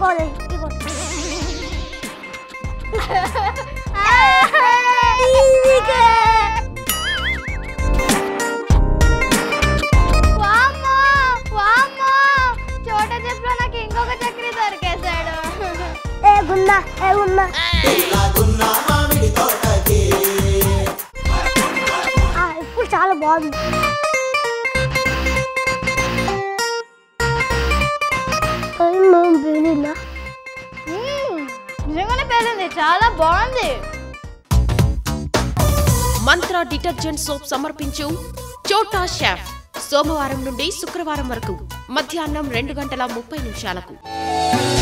ఇగోలే ఇగో వామ్మో, వామ్మో, చోట చెప్పులో నాకు ఇంకొక చక్రి దొరికేశాడు ఏ గున్నా ఏ గున్నా ఆ, ఇప్పుడు చాలా బాగుంది మనం పేలిందా మ్మ్, నిజంగానే పేలింది చాలా బాగుంది మంత్ర డిటర్జెంట్ సోప్ సమర్పించు చోటా షెఫ్ సోమవారం నుండి శుక్రవారం వరకు మధ్యాహ్నం రెండు గంటల ముప్పై నిమిషాలకు